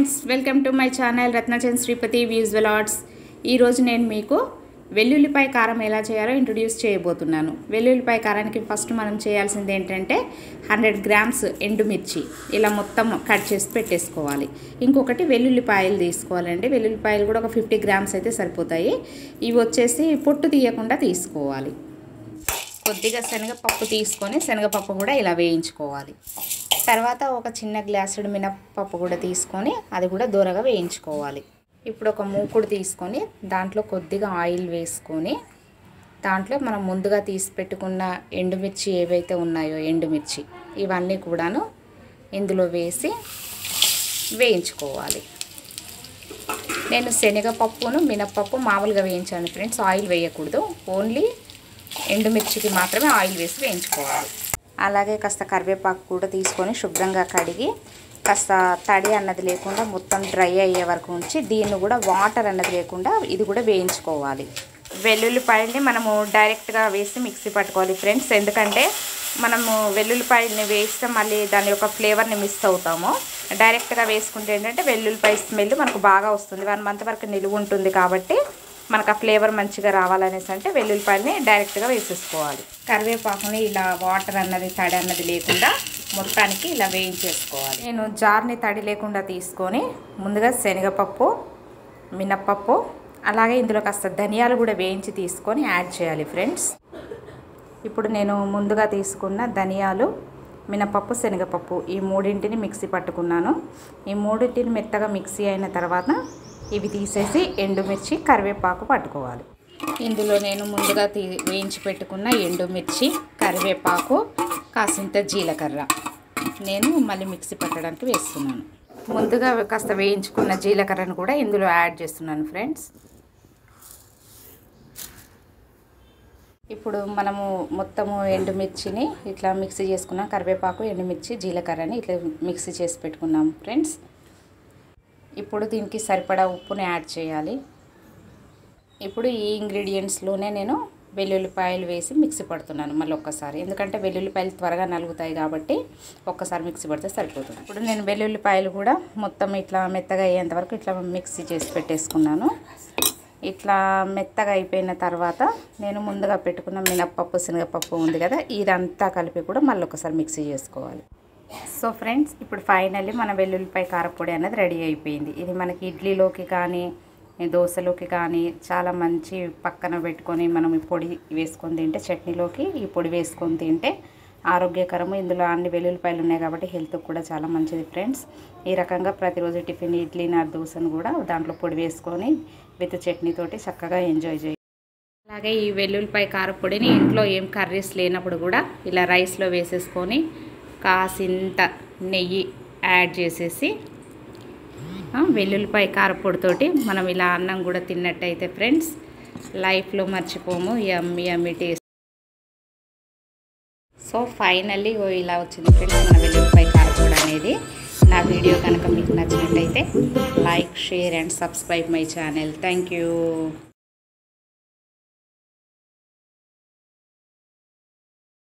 friends welcome to my channel Ratnachand Sripathi visual arts ఈరోజు నేను మీకు వెల్లుల్లిపాయ కారం ఎలా చేయాలో ఇంట్రొడ్యూస్ చేయబోతున్నాను వెల్లుల్లిపాయ కారానికి ఫస్ట్ మనం చేయాల్సింది ఏంటంటే హండ్రెడ్ గ్రామ్స్ ఎండుమిర్చి ఇలా మొత్తం కట్ చేసి పెట్టేసుకోవాలి ఇంకొకటి వెల్లుల్లిపాయలు తీసుకోవాలండి వెల్లుల్లిపాయలు కూడా ఒక ఫిఫ్టీ గ్రామ్స్ అయితే సరిపోతాయి ఇవి వచ్చేసి పొట్టు తీయకుండా తీసుకోవాలి కొద్దిగా శనగపప్పు తీసుకొని శనగపప్పు కూడా ఇలా వేయించుకోవాలి తర్వాత ఒక చిన్న గ్లాసుడు మినపప్పు కూడా తీసుకొని అది కూడా దూరగా వేయించుకోవాలి ఇప్పుడు ఒక మూకుడు తీసుకొని దాంట్లో కొద్దిగా ఆయిల్ వేసుకొని దాంట్లో మనం ముందుగా తీసి పెట్టుకున్న ఎండుమిర్చి ఏవైతే ఉన్నాయో ఎండుమిర్చి ఇవన్నీ కూడాను ఇందులో వేసి వేయించుకోవాలి నేను శనగపప్పును మినపప్పు మామూలుగా వేయించాను ఫ్రెండ్స్ ఆయిల్ వేయకూడదు ఓన్లీ ఎండుమిర్చికి మాత్రమే ఆయిల్ వేసి వేయించుకోవాలి అలాగే కాస్త కరివేపాకు కూడా తీసుకొని శుభ్రంగా కడిగి కాస్త తడి అన్నది లేకుండా మొత్తం డ్రై అయ్యే వరకు ఉంచి దీన్ని కూడా వాటర్ అన్నది లేకుండా ఇది కూడా వేయించుకోవాలి వెల్లుల్లిపాయల్ని మనము డైరెక్ట్గా వేసి మిక్సీ పట్టుకోవాలి ఫ్రెండ్స్ ఎందుకంటే మనము వెల్లుల్లిపాయల్ని వేస్తే మళ్ళీ దాని యొక్క ఫ్లేవర్ని మిస్ అవుతాము డైరెక్ట్గా వేసుకుంటే ఏంటంటే వెల్లుల్లిపాయ స్మెల్ మనకు బాగా వస్తుంది వన్ మంత్ వరకు నిలువ ఉంటుంది కాబట్టి మనకు ఆ ఫ్లేవర్ మంచిగా రావాలనేసి అంటే వెల్లుల్లిపాయలని డైరెక్ట్గా వేసేసుకోవాలి కరివేపాకుని ఇలా వాటర్ అన్నది తడి అన్నది లేకుండా మొత్తానికి ఇలా వేయించేసుకోవాలి నేను జార్ని తడి లేకుండా తీసుకొని ముందుగా శనగపప్పు మినప్పప్పు అలాగే ఇందులో కాస్త ధనియాలు కూడా వేయించి తీసుకొని యాడ్ చేయాలి ఫ్రెండ్స్ ఇప్పుడు నేను ముందుగా తీసుకున్న ధనియాలు మినపప్పు శనగపప్పు ఈ మూడింటిని మిక్సీ పట్టుకున్నాను ఈ మూడింటిని మెత్తగా మిక్సీ అయిన తర్వాత ఇవి తీసేసి ఎండుమిర్చి కరివేపాకు పట్టుకోవాలి ఇందులో నేను ముందుగా తీ వేయించి పెట్టుకున్న ఎండుమిర్చి కరివేపాకు కాసింత జీలకర్ర నేను మళ్ళీ మిక్సీ పట్టడానికి వేస్తున్నాను ముందుగా కాస్త వేయించుకున్న జీలకర్రను కూడా ఇందులో యాడ్ చేస్తున్నాను ఫ్రెండ్స్ ఇప్పుడు మనము మొత్తము ఎండుమిర్చిని ఇట్లా మిక్సీ చేసుకున్నాం కరివేపాకు ఎండుమిర్చి జీలకర్రని ఇట్లా మిక్సీ చేసి పెట్టుకున్నాం ఫ్రెండ్స్ ఇప్పుడు దీనికి సరిపడా ఉప్పుని యాడ్ చేయాలి ఇప్పుడు ఈ ఇంగ్రీడియంట్స్లోనే నేను వెల్లుల్లిపాయలు వేసి మిక్సీ పడుతున్నాను మళ్ళీ ఒక్కసారి ఎందుకంటే వెల్లుల్లిపాయలు త్వరగా నలుగుతాయి కాబట్టి ఒక్కసారి మిక్సీ పడితే సరిపోతుంది ఇప్పుడు నేను వెల్లుల్లిపాయలు కూడా మొత్తం ఇట్లా మెత్తగా అయ్యేంత వరకు ఇట్లా మిక్సీ చేసి పెట్టేసుకున్నాను ఇట్లా మెత్తగా అయిపోయిన తర్వాత నేను ముందుగా పెట్టుకున్న మినప్పప్పు శనగపప్పు ఉంది కదా ఇదంతా కలిపి కూడా మళ్ళీ ఒకసారి మిక్సీ చేసుకోవాలి సో ఫ్రెండ్స్ ఇప్పుడు ఫైనల్లీ మన వెల్లుల్లిపాయ కారపొడి అనేది రెడీ అయిపోయింది ఇది మనకి ఇడ్లీలోకి కానీ దోశలోకి కానీ చాలా మంచి పక్కన పెట్టుకొని మనం ఈ పొడి వేసుకొని తింటే చట్నీలోకి ఈ పొడి వేసుకొని తింటే ఆరోగ్యకరము ఇందులో అన్ని వెల్లుల్లిపాయలు ఉన్నాయి కాబట్టి హెల్త్కి కూడా చాలా మంచిది ఫ్రెండ్స్ ఈ రకంగా ప్రతిరోజు టిఫిన్ ఇడ్లీ నా దోశను కూడా దాంట్లో పొడి వేసుకొని విత్ చట్నీతోటి చక్కగా ఎంజాయ్ చేయాలి అలాగే ఈ వెల్లుల్లిపాయ కారపొడిని ఇంట్లో ఏం కర్రీస్ లేనప్పుడు కూడా ఇలా రైస్లో వేసేసుకొని కాసింత నెయ్యి యాడ్ చేసేసి వెల్లుల్లిపాయ కారపొడితోటి మనం ఇలా అన్నం కూడా తిన్నట్టయితే ఫ్రెండ్స్ లైఫ్లో మర్చిపోము yummy yummy taste so finally ఇలా వచ్చింది ఫ్రెండ్స్ మన వెల్లుల్లిపాయ కారపొడి అనేది నా వీడియో కనుక మీకు నచ్చినట్టయితే like share and subscribe my channel thank you